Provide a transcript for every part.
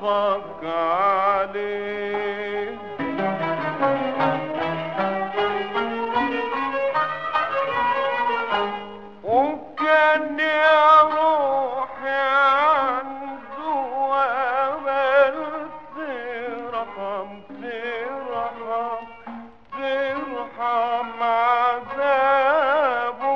صرفك عليه وكان يا روحي عنده وامل ترحم ترحم ترحم عذابه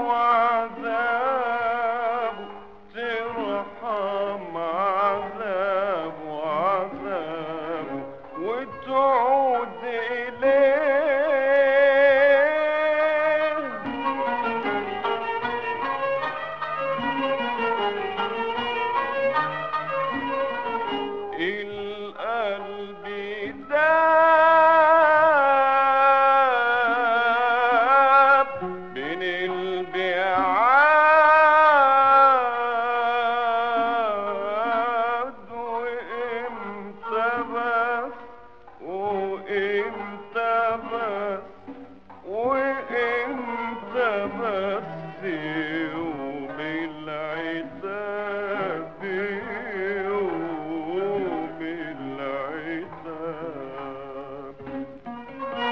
وعذابه ترحم عذابه وعذابه وتعود إليه القلب داب بين البعاد وامتى بس وامتى بس وامتى بس يوم العتاب يوم العتاب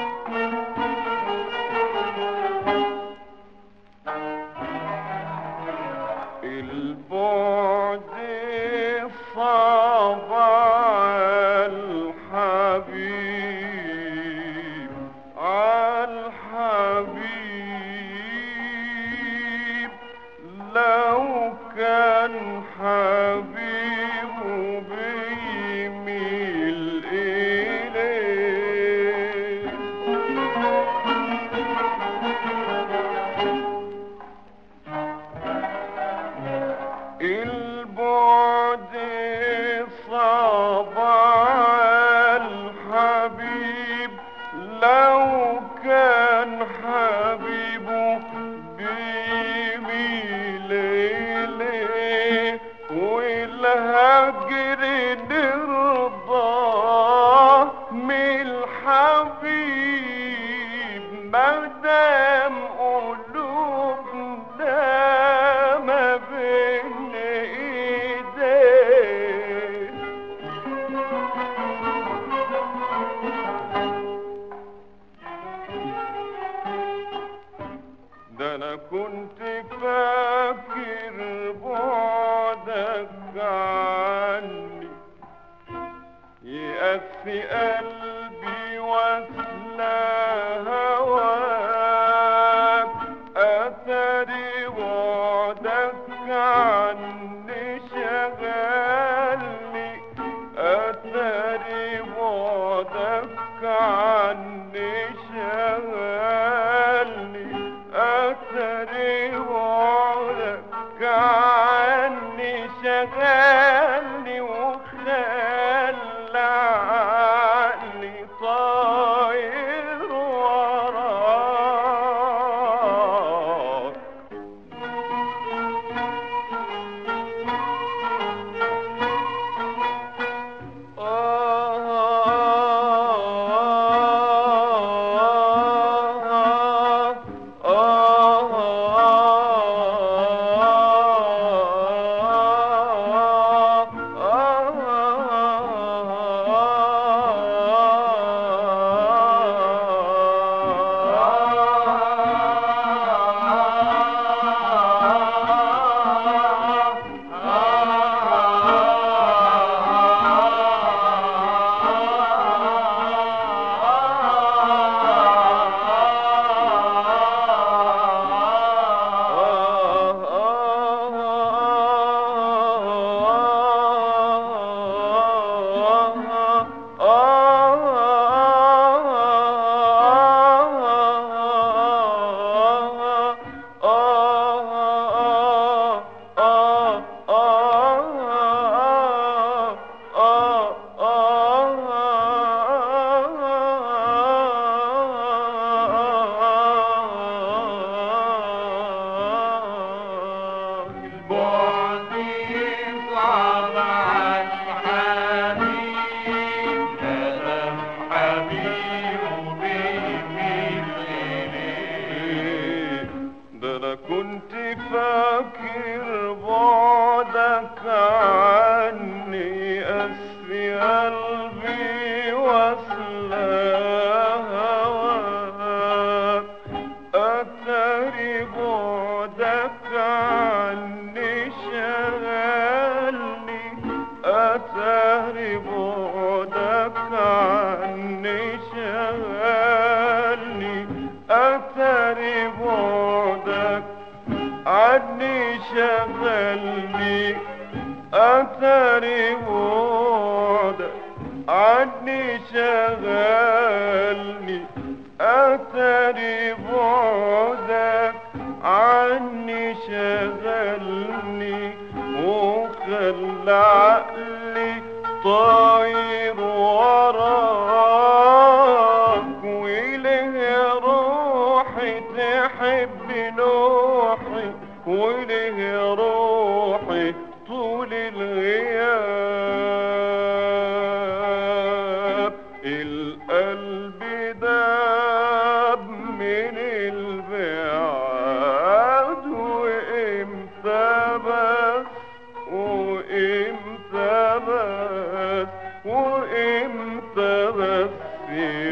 البعد صعب على الحبيب على الحبيب لو كان حبيبه بيميل إليه البعد صعب على الحبيب لو كان حبيبه بيميل إليه والهجر نرضى من الحبيب مادام قلوبنا ما بين ايديه ده انا كنت فاكر بعدك عني يأسي قلبي واسلى هواك أثري بعدك عني شغلني أثري بعدك عني شغلني أثري بعدك عني شغلني وخلى عقلي طاير وراك آه شغلني أثري بعدك عني شغلني أثري بعدك عني شغلني وخلى عقلي طاير وراك وإليه روحي تحب نوحي وإليه روحي طول الغياب القلب داب من البعاد وامتى بس وامتى بس وامتى بس